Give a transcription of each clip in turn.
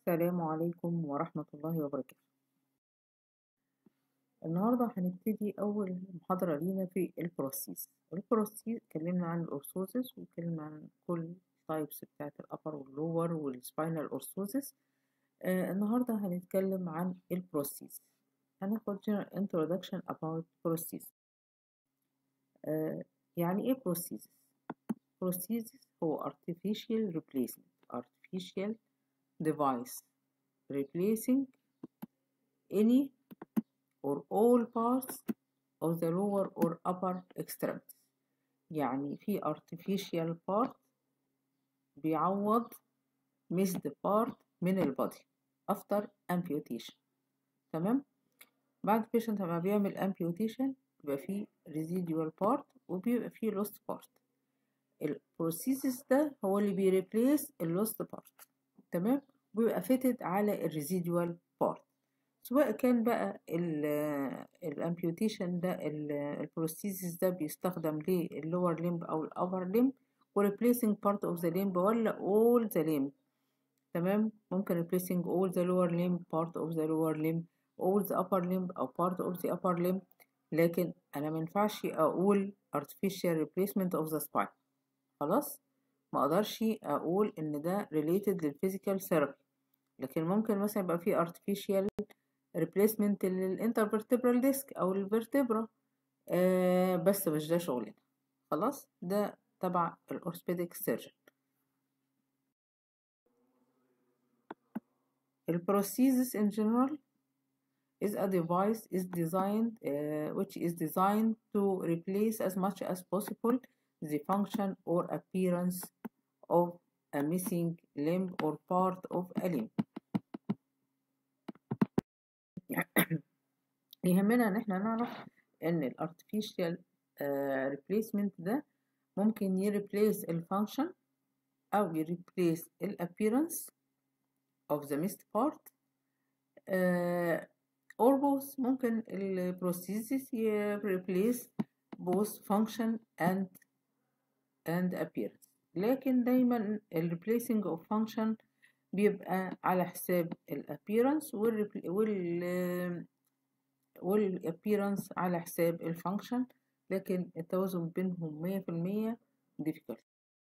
السلام عليكم ورحمة الله وبركاته النهاردة هنبتدي أول محاضرة لينا في البروسيس البروسيس اتكلمنا عن الأورثوزيس واتكلمنا عن كل تايبس بتاعت الأبر واللور والسباينال أورثوزيس آه النهاردة هنتكلم عن البروسيس هناخد general introduction about prosthesis آه يعني ايه prosthesis prosthesis هو artificial replacement artificial device replacing any or all parts of the lower or upper extremities يعني في artificial part بيعوض missed part من البادي after amputation تمام بعد patient لما بيعمل amputation بيبقى فيه residual part وبيبقى فيه lost part البروسيسس ده هو اللي بيريبليس اللوست بارت تمام بيبقى فيتد على الريزيدوال بارت سواء كان بقى الامبيوتيشن ده البروسيسس ده بيستخدم للور ليمب او الابر ليمب وريبليسنج بارت اوف ذا ليمب ولا all ذا ليمب تمام ممكن replacing all the lower limb part of the lower limb all the upper limb أو part of the upper limb لكن أنا منفعش أقول artificial replacement of the spine خلاص ما أقدرش أقول إن ده related للphysical therapy لكن ممكن مثلا يبقى في artificial replacement للintervertebral disc أو الفرتبرا آه بس مش ده شغلنا خلاص ده تبع الأورثوبيديك سيرجن البروسيسس in general is a device is designed uh, which is designed to replace as much as possible the function or appearance of a missing limb or part of a limb يهمنا ان احنا نعرف ان الارتفيشال replacement ده ممكن يريبليس الفانكشن او يريبليس الابيرنس of the missed part uh, or both ممكن البروسيسس replace both function and and appearance لكن دايما ال replacing of function بيبقى على حساب ال appearance وال وال وال appearance على حساب ال function لكن التوازن بينهم مية في المية difficult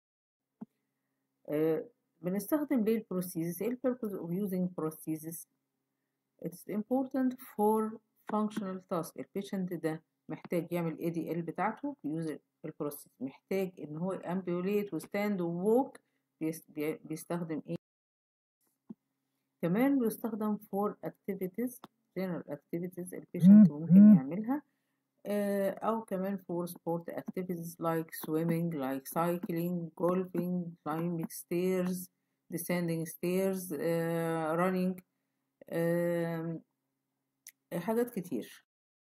uh, بنستخدم ليه البروسيسس ايه purpose of using prosthesis it's important for functional task البيشنت ده محتاج يعمل ADL بتاعته بيوز البروسيس محتاج ان هو امبيوليت وستاند ووك بيستخدم ايه كمان بيستخدم for activities general activities البيشنت ممكن يعملها أو كمان for sport activities like swimming like cycling golfing climbing stairs descending stairs uh, running uh, حاجات كتير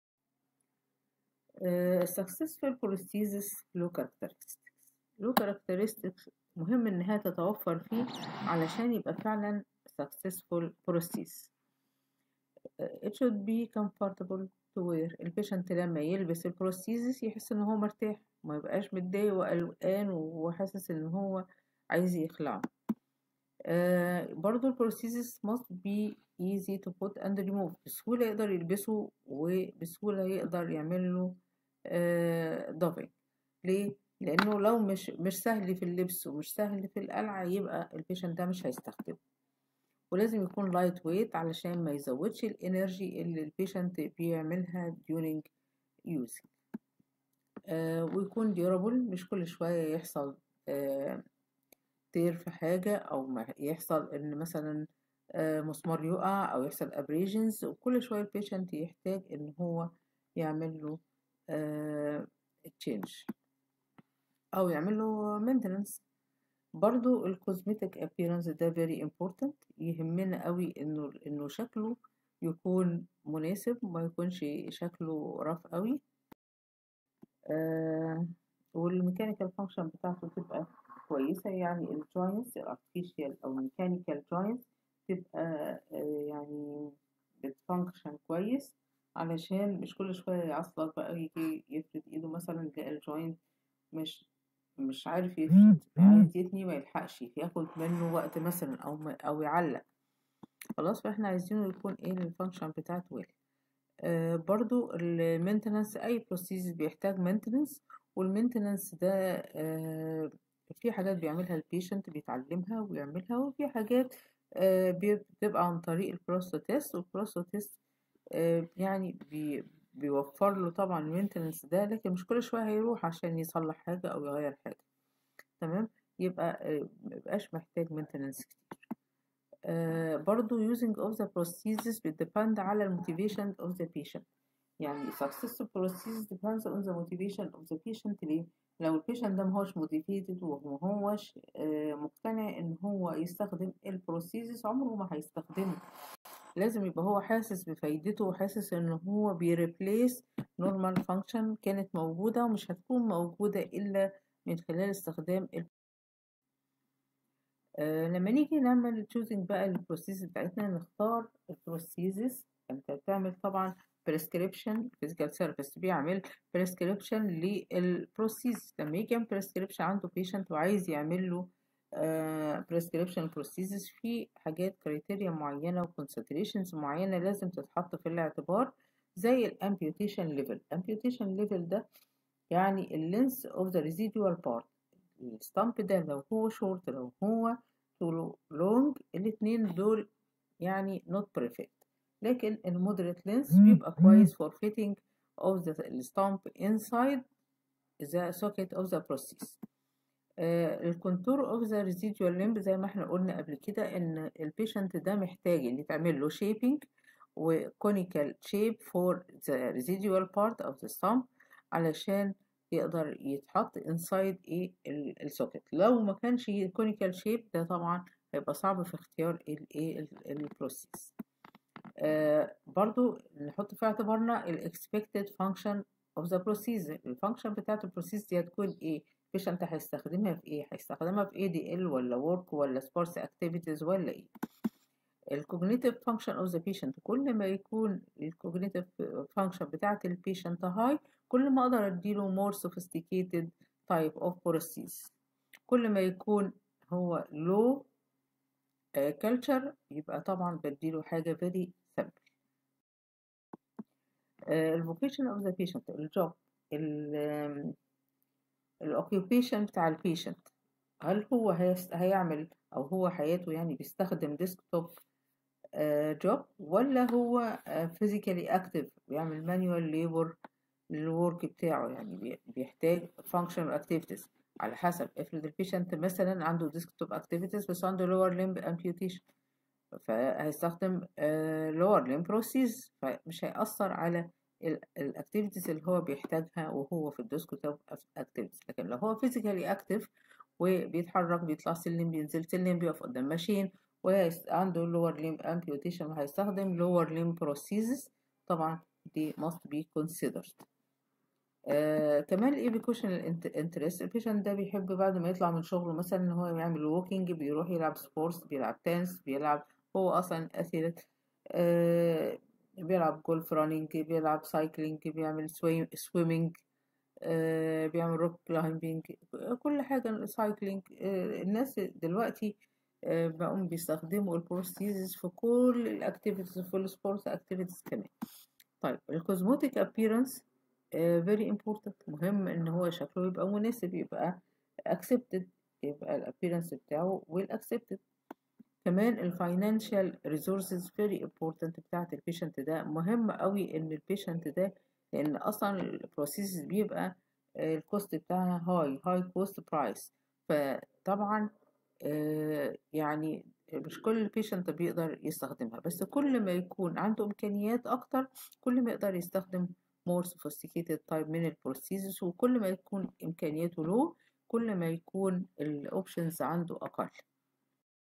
uh, successful prosthesis low characteristics low characteristics مهم انها تتوفر فيه علشان يبقى فعلا successful prosthesis it should be comfortable to wear البيشنت لما يلبس البروستيزس يحس ان هو مرتاح ما يبقاش متضايق وقلقان وحاسس ان هو عايز يخلعه آه برضو البروستيزس must be easy to put and remove بسهولة يقدر يلبسه وبسهولة يقدر يعمل له آه دافنج ليه؟ لأنه لو مش مش سهل في اللبس ومش سهل في القلعة يبقى البيشنت ده مش هيستخدمه ولازم يكون لايت ويت علشان ما يزودش الانرجي اللي البيشنت بيعملها during using آه ويكون durable مش كل شوية يحصل آه تير في حاجة أو ما يحصل إن مثلا آه مسمار يقع أو يحصل abrasions وكل شوية البيشنت يحتاج إن هو يعمل له change أو يعمل له maintenance برضو الكوزمتيك appearance ده very important يهمنا قوي انه انه شكله يكون مناسب ما يكونش شكله رف قوي آه والميكانيكال فانكشن بتاعته تبقى كويسة يعني الجوينتس الارتفيشال او الميكانيكال جوينتس تبقى آه يعني بتفانكشن كويس علشان مش كل شوية يعصلك بقى يجي يفرد ايده مثلا يلاقي الجوينت مش مش عارف يفرد عايز يتني ما يلحقش ياخد منه وقت مثلا او او يعلق خلاص فاحنا عايزينه يكون ايه الفانكشن بتاعته ويل آه برضو المينتنس اي بروسيس بيحتاج مينتنس والمينتنس ده آه في حاجات بيعملها البيشنت بيتعلمها ويعملها وفي حاجات آه بتبقى عن طريق البروستاتيست والبروستاتيست آه يعني بي بيوفر له طبعا المينتنس ده لكن مش كل شويه هيروح عشان يصلح حاجه او يغير حاجه تمام يبقى آه ميبقاش محتاج مينتنس كتير آه برضو using of the prosthesis بتدepend على ال motivation of the patient يعني successful prosthesis depends on the motivation of the patient ليه؟ لو البيشنت ده مهوش motivated ومهوش آه مقتنع ان هو يستخدم البروسيسس عمره ما هيستخدمه لازم يبقى هو حاسس بفايدته وحاسس ان هو بيريبليس نورمال فانكشن كانت موجودة ومش هتكون موجودة الا من خلال استخدام ال آه لما نيجي نعمل تشوزنج بقى البروسيس بتاعتنا نختار البروسيسز انت بتعمل طبعا بريسكريبشن فيزيكال ثيرابيست بيعمل بريسكريبشن للبروسيس لما يجي يعمل بريسكريبشن عنده بيشنت وعايز يعمل له بريسكريبشن بروسيسز في حاجات كريتيريا معينه وكونسيدريشنز معينه لازم تتحط في الاعتبار زي الامبيوتيشن ليفل الامبيوتيشن ليفل ده يعني اللينس اوف ذا ريزيدوال بارت الستامب ده لو هو شورت لو هو لونج الاتنين دول يعني not perfect لكن المودريت لينس بيبقى كويس for fitting of the stump inside the socket of the prosthesis الكونتور اوف ذا ريزيدوال ليمب زي ما احنا قلنا قبل كده ان البيشنت ده محتاج ان يتعمل له شيبينج وكونيكال شيب فور ذا ريزيدوال بارت اوف ذا stump علشان يقدر يتحط انسايد ايه السوكت لو ما كانش كونيكال شيب ده طبعا هيبقى صعب في اختيار الايه البروسيس آه برضو نحط في اعتبارنا الاكسبكتد فانكشن اوف ذا بروسيس الفانكشن بتاعت البروسيس دي هتكون ايه البيشنت هيستخدمها في ايه هيستخدمها في اي دي ال ولا ورك ولا سبورتس اكتيفيتيز ولا ايه الكوجنيتيف فانكشن اوف ذا بيشنت كل ما يكون الكوجنيتيف فانكشن بتاعت البيشنت هاي كل ما اقدر اديله مور sophisticated type of prosthesis كل ما يكون هو low culture يبقى طبعا بديله حاجة very simple الفوكيشن اوف ذا بيشنت الجوب الاوكيوبيشن بتاع البيشنت هل هو هيعمل او هو حياته يعني بيستخدم ديسكتوب جوب ولا هو فيزيكالي اكتف بيعمل مانيوال ليبر للورك بتاعه يعني بيحتاج functional activities على حسب افرض البيشنت مثلا عنده ديسكتوب اكتيفيتيز بس عنده lower limb amputation فهيستخدم lower limb prosthesis فمش هيأثر على الاكتيفيتيز اللي هو بيحتاجها وهو في الديسكتوب اكتيفيتيز لكن لو هو فيزيكالي اكتف وبيتحرك بيطلع سلم بينزل سلم بيقف قدام ماشين وعنده lower limb amputation وهيستخدم lower limb prosthesis طبعا دي must be considered آه كمان الايفيكوشنال انترست البيشنت ده بيحب بعد ما يطلع من شغله مثلا ان هو يعمل ووكينج بيروح يلعب سبورتس بيلعب تنس بيلعب هو اصلا اثيلت آه بيلعب جولف رانينج بيلعب سايكلينج بيعمل سويمنج آه بيعمل روك كلايمبينج كل حاجة سايكلينج آه الناس دلوقتي آه بقوا بيستخدموا البروستيزز في كل الاكتيفيتيز في السبورت اكتيفيتيز كمان طيب الكوزموتيك ابييرنس فيري امبورتنت مهم ان هو شكله يبقى مناسب يبقى accepted يبقى الابيرنس بتاعه well accepted كمان الفاينانشال ريسورسز فيري امبورتنت بتاعت البيشنت ده مهم قوي ان البيشنت ده لان اصلا البروسيس بيبقى الكوست بتاعها هاي هاي كوست برايس فطبعا يعني مش كل البيشنت بيقدر يستخدمها بس كل ما يكون عنده امكانيات اكتر كل ما يقدر يستخدم more sophisticated type من البروسيسز وكل ما يكون امكانياته لو كل ما يكون الاوبشنز عنده اقل